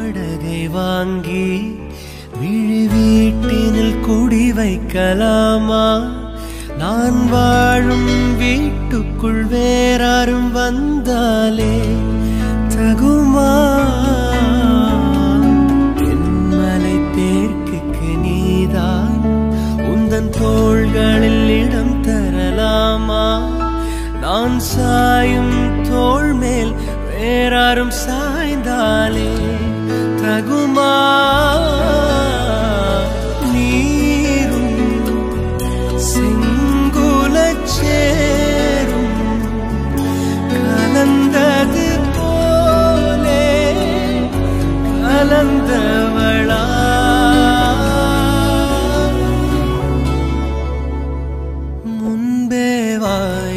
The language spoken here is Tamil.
வாடகை வாங்கி விழி வீட்டினில் குடி வைக்கலாமா நான் வாழும் வீட்டுக்குள் வேறாரும் வந்தாலே தகுமா தென்மலை தேர்க்குக்கு நீதான் உந்தன் தோள்களில் இடம் தரலாமா நான் சாயும் தோள் மேல் வேறாரும் சாய்ந்தாலே தகுமா நீரும் செங்குலச் சேரும் கலந்தது போலே கலந்தவளா முன்பே வா